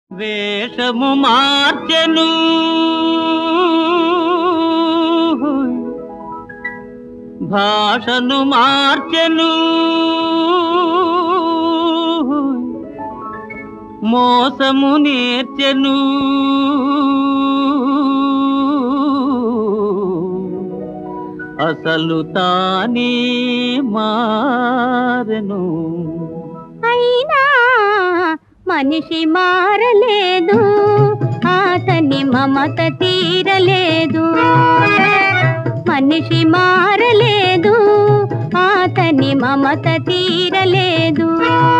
వేషము మార్చెను భాషను మార్చెను మోసము నేర్చెను అసలు తానే మారెను అయినా మనిషి మారలేదు అతని మమత తీరలేదు మనిషి మారలేదు అతని మమత తీరలేదు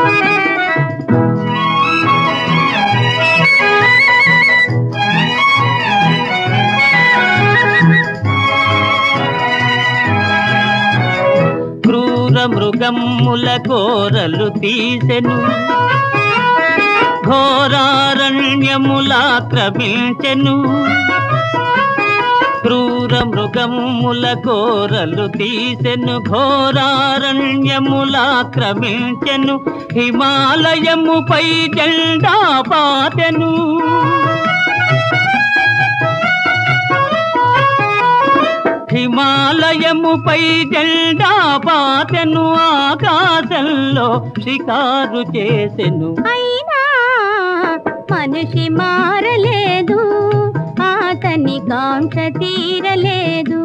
క్రూర మృగమ్ముల కోరలు తీసెను ఘోరారణ్యములాక్రమించెను క్రూర మృగముల కోరలు తీసెను ఘోరారణ్యములాక్రమించెను హిమాలయముపై జెండా పాతెను హిమాలయముపై జెండా పాతెను ఆకాశంలో షికారు చేసెను అయినా మనిషి మారలేదు అతని కాంక్ష తీరలేదు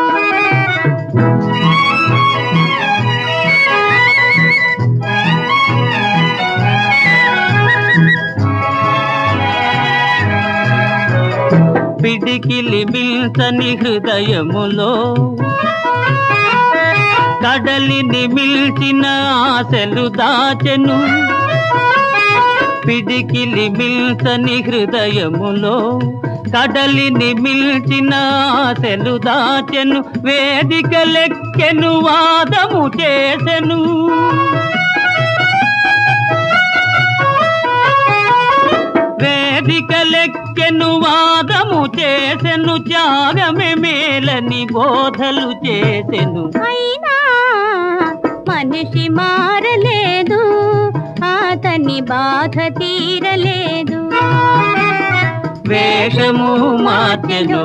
పిడికిలి మిల్చని హృదయములో కడలిని మిల్చిన ఆశలు దాచెను పిడికిలి మిల్చని హృదయములో కడలిని మిల్చిన ఆశలు దాచెను వేదిక లెక్కెను వాదము చేసెను వేదిక లెక్కెను వాదము చేసెను త్యాగమే మేలని బోధలు చేసెను అయినా మనిషి మారలేదు అతని బాధ తీరలేదు వేషము మార్చెను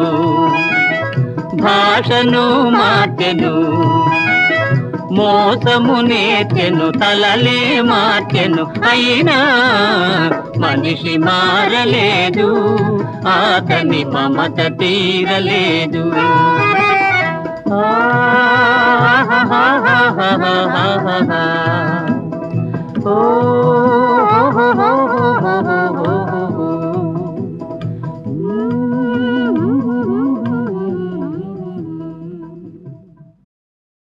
భాషను మార్చెను మోసము నేర్చెను తలలే మార్చెను అయినా మనిషి మారలేదు అతని మమత తీరలేదు ఆహాహాహాహాహాహా. ఓ